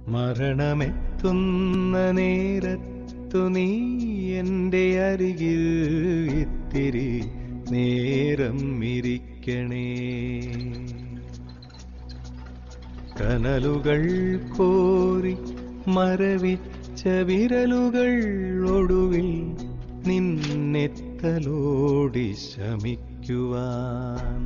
മരണമെത്തുന്ന നേരത്തു നീ എൻ്റെ അരികിൽ ഇത്തിരി നേരം ഇരിക്കണേ കനലുകൾ കോരി മരവിച്ച വിരലുകൾ ഒടുവിൽ നിന്നെത്തലോടി ശമിക്കുവാൻ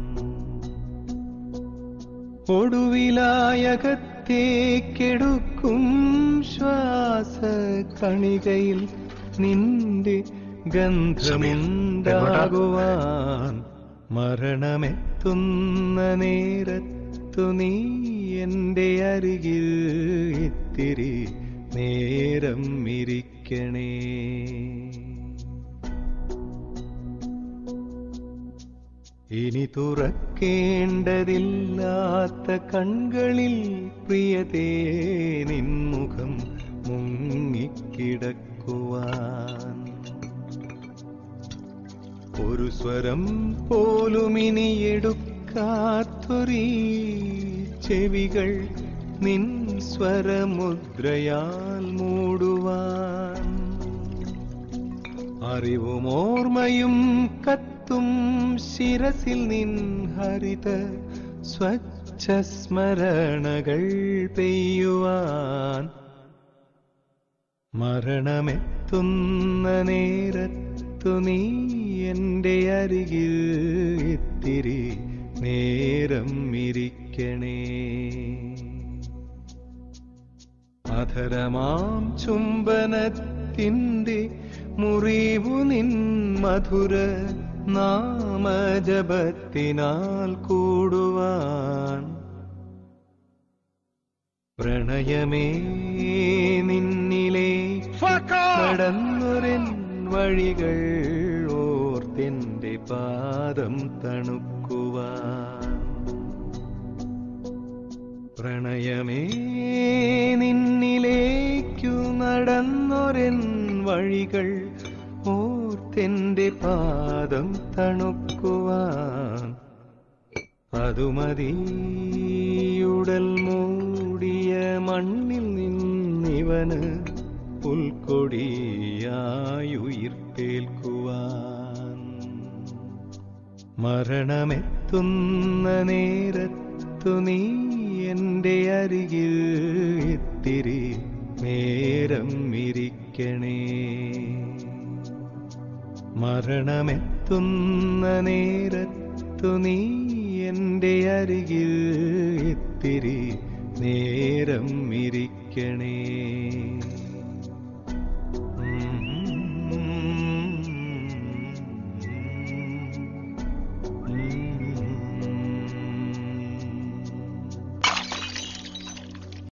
ഒടുവിലായകത്തേക്കെടുക്കും ശ്വാസ കണികയിൽ നിന്റെ ഗന്ധമുണ്ടാകുവാൻ മരണമെത്തുന്ന നേരത്തു നീ എൻ്റെ അരികിൽ ഇത്തിരി നേരം ഇരിക്കണേ ഇനി തുറക്കേണ്ടതില്ലാത്ത കൺകളിൽ പ്രിയതേ നിൻമുഖം മുങ്ങിക്കിടക്കുവാൻ ഒരു സ്വരം പോലും ഇനി എടുക്കാത്തൊരീ ചെവികൾ നിൻ സ്വരമുദ്രയാൽ മൂടുവാൻ അറിവും ഓർമ്മയും കത്തും ശിരസിൽ നിൻ ഹരിത സ്വച്ഛ സ്മരണകൾ പെയ്യുവാൻ മരണമെത്തുന്ന നേരത്തു നീ എൻ്റെ അരികിൽ ഇത്തിരി നേരം ഇരിക്കണേ അധരമാം ചുംബനത്തിൻ്റെ മുറിവു നിൻ മധുര നാമജപത്തിനാൽ കൂടുവാൻ പ്രണയമേ നിന്നിലെ കടന്നൊരൻ വഴികൾ ഓർത്തെന്റെ പാദം തണുക്കുവാൻ പ്രണയമേ നിന്നിലേക്കു നടന്നൊരൻ വഴികൾ ഓർത്തെന്റെ പാദം തണുക്കുവാൻ അതുമതിയുടൽ മൂടിയ മണ്ണിൽ നിന്നിവന് പുൽക്കൊടിയായുയിർത്തേൽക്കുവാൻ മരണമെത്തുന്ന നേരത്തു നീ എൻ്റെ അരികിൽ ഇത്തിരി നേരം ഇരിക്കണേ മരണമെത്തുന്ന നേരത്തു നീ എൻ്റെ അരികിൽ ഇത്തിരി നേരം ഇരിക്കണേ